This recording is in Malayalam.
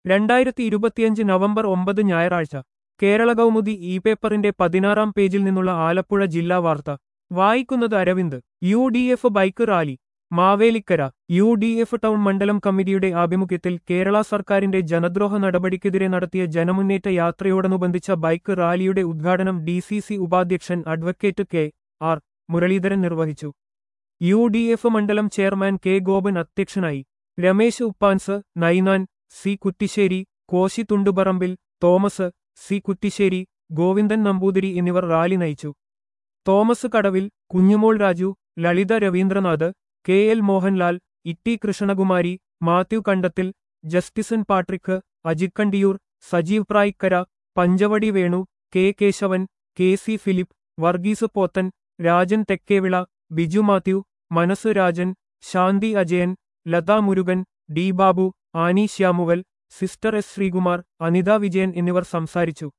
രണ്ടായിരത്തി ഇരുപത്തിയഞ്ച് നവംബർ ഒമ്പത് ഞായറാഴ്ച കേരള കൗമുദി ഇ പേപ്പറിന്റെ പതിനാറാം പേജിൽ നിന്നുള്ള ആലപ്പുഴ ജില്ലാ വാർത്ത വായിക്കുന്നത് Aravind U D F bike rally Mavelikkara U D F town മണ്ഡലം കമ്മിറ്റിയുടെ ആഭിമുഖ്യത്തിൽ കേരള സർക്കാരിന്റെ ജനദ്രോഹ നടപടിക്കെതിരെ നടത്തിയ ജനമുന്നേറ്റ യാത്രയോടനുബന്ധിച്ച ബൈക്ക് റാലിയുടെ ഉദ്ഘാടനം ഡി സി സി ഉപാധ്യക്ഷൻ അഡ്വക്കേറ്റ് കെ ആർ മുരളീധരൻ നിർവഹിച്ചു യു ഡി എഫ് മണ്ഡലം ചെയർമാൻ കെ ഗോപൻ അധ്യക്ഷനായി രമേശ് ഉപ്പാൻസ് Ninan C Kuttissery Koshy Thundiparambil Thomas C Kuttissery Govindan Namboothiri എന്നിവർ റാലി നയിച്ചു Thomas Kadavil Kunjumol Raju Lalitha Raveendranath K L Mohanlal Itty Krishnakumari Mathew Kandathil ജസ്റ്റിസൻ Patrick Ajikandiyoor Sajeev Prayikkara Panchavadi Venu K Kesavan K C Philip Varghese Pothen Rajan Thekkevila Biju Mathew Manas Rajan ശാന്തി Ajayan Latha Murugan D Babu Annie Samuel sister S Sreekumar Anitha Vijayan എന്നിവർ സംസാരിച്ചു